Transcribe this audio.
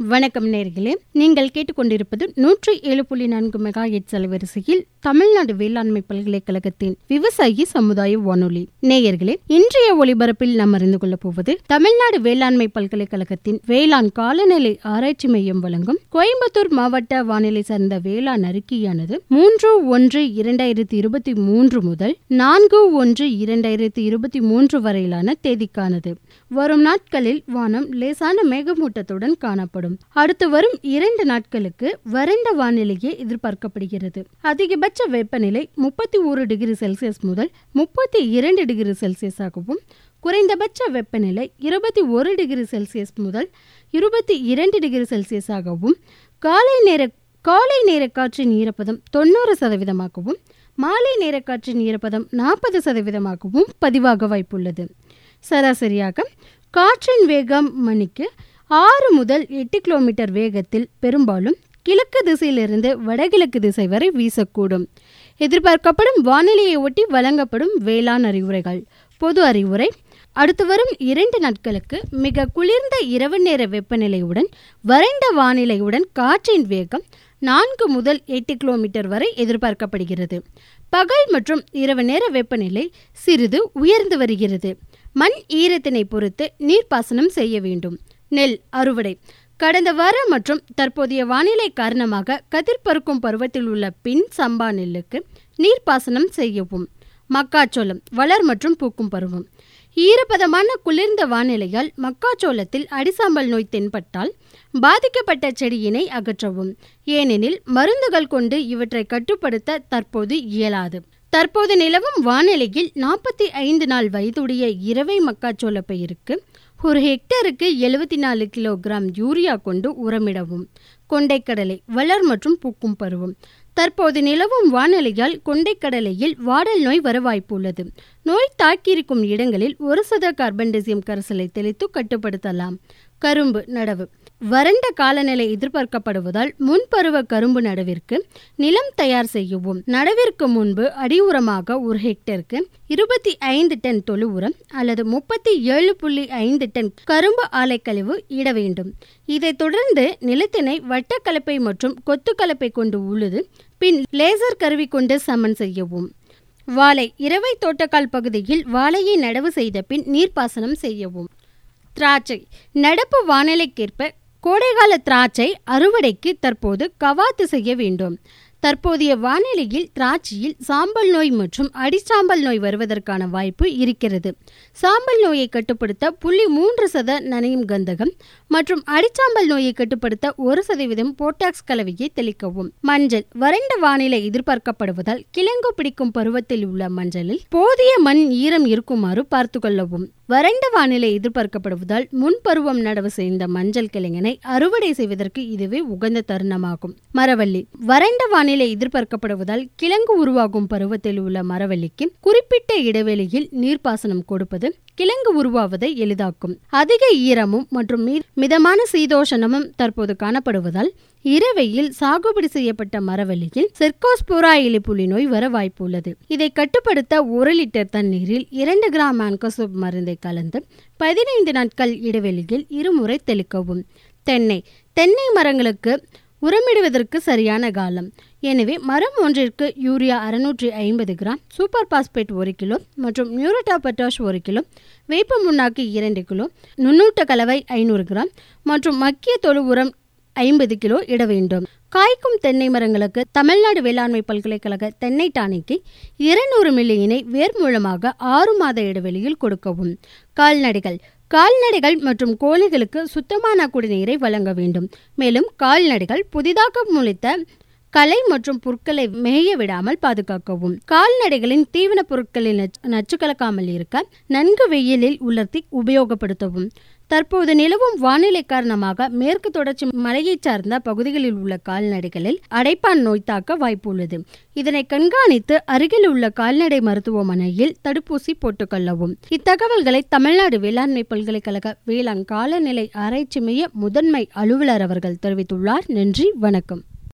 வணக்கம் நேர்களே நீங்கள் கேட்டுக்கொண்டிருப்பது நூற்றி ஏழு புள்ளி நான்கு மெகா எட் அலைவரிசையில் தமிழ்நாடு வேளாண்மை பல்கலைக்கழகத்தின் விவசாயி சமுதாய வானொலி நேயர்களே இன்றைய ஒலிபரப்பில் நாம் அறிந்து கொள்ளப் போவது தமிழ்நாடு வேளாண்மை பல்கலைக்கழகத்தின் வேளாண் காலநிலை ஆராய்ச்சி மையம் வழங்கும் கோயம்புத்தூர் மாவட்ட வானிலை சார்ந்த வேளாண் அறிக்கையானது மூன்று ஒன்று இரண்டாயிரத்தி இருபத்தி மூன்று முதல் நான்கு ஒன்று இரண்டாயிரத்தி இருபத்தி மூன்று வரையிலான தேதிக்கானது வரும் நாட்களில் வானம் லேசான மேகமூட்டத்துடன் காணப்படும் அடுத்து வரும் இரண்டு நாட்களுக்கு வறண்ட வானிலையே எதிர்பார்க்கப்படுகிறது அதிகபட்ச வெப்பநிலை முப்பத்தி ஒரு டிகிரி செல்சியஸ் முதல் முப்பத்தி இரண்டு டிகிரி செல்சியஸாகவும் குறைந்தபட்ச வெப்பநிலை இருபத்தி ஒரு டிகிரி செல்சியஸ் முதல் இருபத்தி இரண்டு டிகிரி செல்சியஸாகவும் காலை நேர காலை நேர காற்றின் ஈரப்பதம் தொண்ணூறு சதவீதமாகவும் மாலை நேர காற்றின் ஈரப்பதம் நாற்பது சதவீதமாகவும் பதிவாக வாய்ப்புள்ளது சராசரியாக காற்றின் வேகம் மணிக்கு ஆறு முதல் எட்டு கிலோமீட்டர் வேகத்தில் பெரும்பாலும் கிழக்கு திசையிலிருந்து வடகிழக்கு திசை வரை வீசக்கூடும் எதிர்பார்க்கப்படும் வானிலையை ஒட்டி வழங்கப்படும் வேளாண் அறிவுரைகள் பொது அறிவுரை அடுத்து வரும் இரண்டு நாட்களுக்கு மிக குளிர்ந்த இரவு நேர வெப்பநிலையுடன் வறண்ட வானிலையுடன் காற்றின் வேகம் நான்கு முதல் எட்டு கிலோமீட்டர் வரை எதிர்பார்க்கப்படுகிறது பகல் மற்றும் இரவு நேர வெப்பநிலை சிறிது உயர்ந்து வருகிறது மண் ஈரத்தினை பொறுத்து நீர்ப்பாசனம் செய்ய வேண்டும் நெல் அறுவடை கடந்த வார மற்றும் தற்போதைய வானிலை காரணமாக கதிர் பருக்கும் பருவத்தில் உள்ள பின் சம்பா நெல்லுக்கு நீர்ப்பாசனம் செய்யவும் மக்காச்சோளம் வளர் மற்றும் பூக்கும் பருவம் ஈரப்பதமான குளிர்ந்த வானிலையால் மக்காச்சோளத்தில் அடிசாம்பல் நோய் தென்பட்டால் பாதிக்கப்பட்ட செடியினை அகற்றவும் ஏனெனில் மருந்துகள் கொண்டு இவற்றை கட்டுப்படுத்த தற்போது இயலாது தற்போது நிலவும் வானிலையில் நாற்பத்தி ஐந்து நாள் வயதுடைய இரவை மக்காச்சோள பயிருக்கு ஒரு ஹெக்டருக்கு எழுபத்தி நாலு கிலோகிராம் யூரியா கொண்டு உரமிடவும் கொண்டைக்கடலை வளர் மற்றும் பூக்கும் பருவம் தற்போது நிலவும் வானிலையால் கொண்டைக்கடலையில் வாடல் நோய் வர வாய்ப்புள்ளது நோய் தாக்கியிருக்கும் இடங்களில் ஒரு சத கார்பன்டெசியம் கரைசலை தெளித்து கட்டுப்படுத்தலாம் கரும்பு நடவு வறண்ட காலநிலை எதிர்பார்க்கப்படுவதால் முன்பருவ கரும்பு நடவிற்கு நிலம் தயார் செய்யவும் நடவிற்கு முன்பு அடி உரமாக ஒரு ஹெக்டருக்கு இருபத்தி ஐந்து டன் தொழு உரம் அல்லது முப்பத்தி ஏழு புள்ளி ஐந்து டன் கரும்பு ஆலைக்கழிவு இட வேண்டும் இதைத் தொடர்ந்து நிலத்தினை வட்டக்கலப்பை மற்றும் கொத்துக்கலப்பை கொண்டு உழுது பின் லேசர் கருவி கொண்டு சமன் செய்யவும் வாழை இரவை தோட்டக்கால் பகுதியில் வாழையை நடவு செய்த பின் நீர்ப்பாசனம் செய்யவும் திராட்சை நடப்பு வானிலைக்கேற்ப கோடைகால திராட்சை அறுவடைக்கு தற்போது கவாத்து செய்ய வேண்டும் தற்போதைய வானிலையில் திராட்சையில் சாம்பல் நோய் மற்றும் அடிச்சாம்பல் நோய் வருவதற்கான வாய்ப்பு இருக்கிறது சாம்பல் நோயை கட்டுப்படுத்த புள்ளி மூன்று சத நனையும் கந்தகம் மற்றும் அடிச்சாம்பல் நோயை கட்டுப்படுத்த ஒரு சதவீதம் போட்டாக்ஸ் கலவையை தெளிக்கவும் மஞ்சள் வறண்ட வானிலை எதிர்பார்க்கப்படுவதால் கிழங்கு பிடிக்கும் பருவத்தில் உள்ள மஞ்சளில் போதிய மண் ஈரம் இருக்குமாறு பார்த்து கொள்ளவும் வறண்ட வானிலை எதிர்பார்க்கப்படுவதால் முன்பருவம் நடவு செய்த மஞ்சள் கிழங்கினை அறுவடை செய்வதற்கு இதுவே உகந்த தருணமாகும் மரவள்ளி வறண்ட வானிலை எதிர்பார்க்கப்படுவதால் கிழங்கு உருவாகும் பருவத்தில் உள்ள மரவள்ளிக்கு குறிப்பிட்ட இடைவெளியில் நீர்ப்பாசனம் கொடுப்பது கிழங்கு உருவாவதை எளிதாக்கும் அதிக ஈரமும் மற்றும் மிதமான சீதோஷணமும் தற்போது காணப்படுவதால் இரவையில் சாகுபடி செய்யப்பட்ட மரவள்ளியில் செர்கோஸ்போரா எலிப்புலி நோய் வர வாய்ப்பு உள்ளது இதை கட்டுப்படுத்த ஒரு லிட்டர் தண்ணீரில் இரண்டு கிராம் ஆன்கோசோப் மருந்தை கலந்து பதினைந்து நாட்கள் இடைவெளியில் இருமுறை தெளிக்கவும் தென்னை தென்னை மரங்களுக்கு உரமிடுவதற்கு சரியான காலம் எனவே மரம் ஒன்றிற்கு யூரியா அறுநூற்றி ஐம்பது கிராம் சூப்பர் பாஸ்பேட் ஒரு கிலோ மற்றும் மியூரட்டா பொட்டாஷ் ஒரு கிலோ வேப்ப முன்னாக்கு இரண்டு கிலோ நுண்ணூட்ட கலவை ஐநூறு கிராம் மற்றும் மக்கிய தொழு உரம் ஐம்பது கிலோ இட வேண்டும் காய்க்கும் தென்னை மரங்களுக்கு தமிழ்நாடு வேளாண்மை பல்கலைக்கழக தென்னை டானிக்கு இருநூறு மில்லியினை வேர் மூலமாக ஆறு மாத இடைவெளியில் கொடுக்கவும் கால்நடைகள் கால்நடைகள் மற்றும் கோழிகளுக்கு சுத்தமான குடிநீரை வழங்க வேண்டும் மேலும் கால்நடைகள் புதிதாக முளைத்த களை மற்றும் புற்களை மேய விடாமல் பாதுகாக்கவும் கால்நடைகளின் தீவன பொருட்களில் நச்சு கலக்காமல் இருக்க நன்கு வெயிலில் உலர்த்தி உபயோகப்படுத்தவும் தற்போது நிலவும் வானிலை காரணமாக மேற்கு தொடர்ச்சி மலையை சார்ந்த பகுதிகளில் உள்ள கால்நடைகளில் அடைப்பான் நோய் தாக்க வாய்ப்பு உள்ளது இதனை கண்காணித்து அருகில் உள்ள கால்நடை மருத்துவமனையில் தடுப்பூசி போட்டுக்கொள்ளவும் இத்தகவல்களை தமிழ்நாடு வேளாண்மை பல்கலைக்கழக வேளாண் காலநிலை ஆராய்ச்சி மைய முதன்மை அலுவலர் அவர்கள் தெரிவித்துள்ளார் நன்றி வணக்கம்